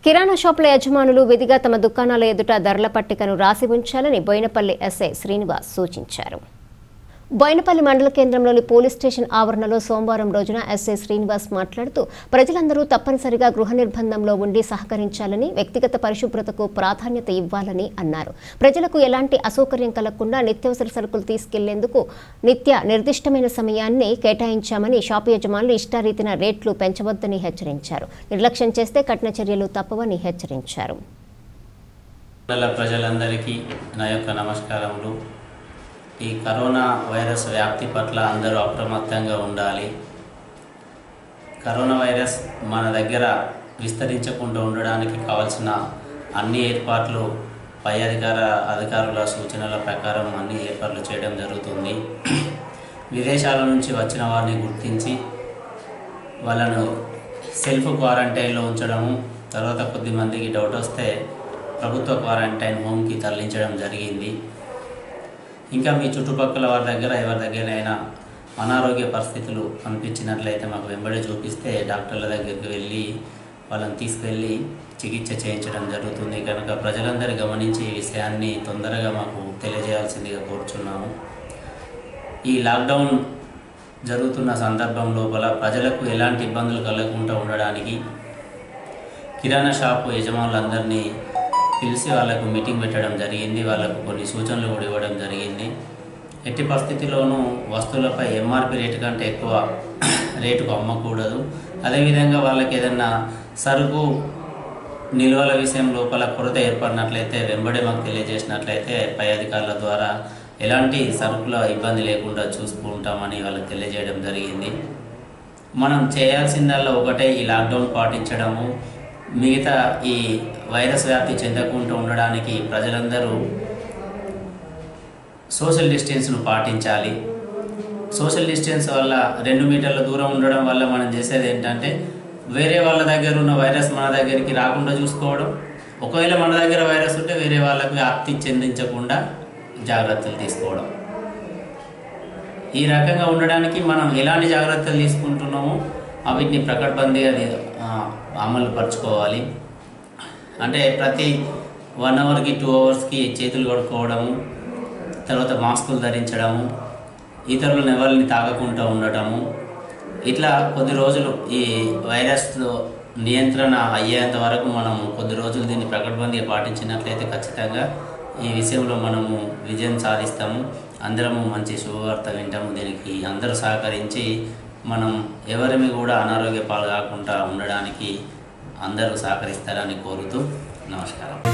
కిరాణా షాపుల యజమానులు విధిగా తమ దుకాణాల ఎదుట ధరల పట్టికను రాసి ఉంచాలని బోయినపల్లి ఎస్ఐ శ్రీనివాస్ సూచించారు బోయినపల్లి మండల కేంద్రంలోని పోలీస్ స్టేషన్ ఆవరణలో సోమవారం రోజున ఎస్ఐ శ్రీనివాస్ మాట్లాడుతూ ప్రజలందరూ తప్పనిసరిగా గృహ నిర్బంధంలో ఉండి సహకరించాలని వ్యక్తిగత పరిశుభ్రతకు ప్రాధాన్యత ఇవ్వాలని అన్నారు ప్రజలకు ఎలాంటి అసౌకర్యం కలగకుండా నిత్యావసర సరుకులు తీసుకెళ్లేందుకు నిత్య నిర్దిష్టమైన సమయాన్ని కేటాయించామని షాపు యజమానులు ఇష్టారీతిన రేట్లు పెంచవద్దని హెచ్చరించారు నిర్లక్ష్యం చేస్తే కఠిన చర్యలు తప్పవని హెచ్చరించారు మండల ప్రజలందరికీ నా యొక్క నమస్కారములు ఈ కరోనా వైరస్ వ్యాప్తి పట్ల అందరూ అప్రమత్తంగా ఉండాలి కరోనా వైరస్ మన దగ్గర విస్తరించకుండా ఉండడానికి కావాల్సిన అన్ని ఏర్పాట్లు పై అధికార అధికారుల సూచనల ప్రకారం అన్ని ఏర్పాట్లు చేయడం జరుగుతుంది విదేశాల నుంచి వచ్చిన వారిని గుర్తించి వాళ్ళను సెల్ఫ్ క్వారంటైన్లో ఉంచడము తర్వాత కొద్ది మందికి డౌట్ వస్తే ప్రభుత్వ క్వారంటైన్ హోమ్కి తరలించడం జరిగింది ఇంకా మీ చుట్టుపక్కల వారి దగ్గర ఎవరి దగ్గరైనా అనారోగ్య పరిస్థితులు అనిపించినట్లయితే మాకు వెంబడి చూపిస్తే డాక్టర్ల దగ్గరికి వెళ్ళి వాళ్ళని తీసుకెళ్ళి చికిత్స చేయించడం జరుగుతుంది కనుక ప్రజలందరూ గమనించి ఈ విషయాన్ని తొందరగా మాకు తెలియజేయాల్సిందిగా కోరుచున్నాము ఈ లాక్డౌన్ జరుగుతున్న సందర్భం లోపల ప్రజలకు ఎలాంటి ఇబ్బందులు కలగకుండా ఉండడానికి కిరాణా షాపు యజమానులందరినీ పిలిచి వాళ్ళకు మీటింగ్ పెట్టడం జరిగింది వాళ్ళకు కొన్ని సూచనలు కూడా ఇవ్వడం జరిగింది ఎట్టి పరిస్థితిలోనూ వస్తువులపై ఎంఆర్పి రేటు కంటే ఎక్కువ రేటుకు అమ్మకూడదు అదేవిధంగా వాళ్ళకి ఏదైనా సరుకు నిల్వల విషయం లోపల కొరత ఏర్పడినట్లయితే వెంబడే మాకు తెలియజేసినట్లయితే పై అధికారుల ద్వారా ఎలాంటి సరుకుల ఇబ్బంది లేకుండా చూసుకుంటామని వాళ్ళకి తెలియజేయడం జరిగింది మనం చేయాల్సిందల్లా ఒకటే ఈ లాక్డౌన్ పాటించడము మిగతా ఈ వైరస్ వ్యాప్తి చెందకుండా ఉండడానికి ప్రజలందరూ సోషల్ డిస్టెన్స్ను పాటించాలి సోషల్ డిస్టెన్స్ వల్ల రెండు మీటర్ల దూరం ఉండడం వల్ల మనం చేసేది ఏంటంటే వేరే వాళ్ళ దగ్గర ఉన్న వైరస్ మన దగ్గరికి రాకుండా చూసుకోవడం ఒకవేళ మన దగ్గర వైరస్ ఉంటే వేరే వాళ్ళకి వ్యాప్తి చెందించకుండా జాగ్రత్తలు తీసుకోవడం ఈ రకంగా ఉండడానికి మనం ఎలాంటి జాగ్రత్తలు తీసుకుంటున్నామో వీటిని ప్రకటబందీగా ఆ, అమలు పరుచుకోవాలి అంటే ప్రతి వన్ అవర్కి టూ అవర్స్కి చేతులు కడుక్కోవడము తర్వాత మాస్కులు ధరించడము ఇతరులను ఎవరిని తాగకుండా ఉండటము ఇట్లా కొద్ది రోజులు ఈ వైరస్ నియంత్రణ అయ్యేంత వరకు మనం కొద్ది రోజులు దీన్ని ప్రకటబందీగా పాటించినట్లయితే ఖచ్చితంగా ఈ విషయంలో మనము విజయం సాధిస్తాము అందరము మంచి శుభవార్త వింటాము దీనికి అందరూ సహకరించి మనం ఎవరిమి కూడా అనారోగ్య పాలు కాకుండా ఉండడానికి అందరూ సహకరిస్తారని కోరుతూ నమస్కారం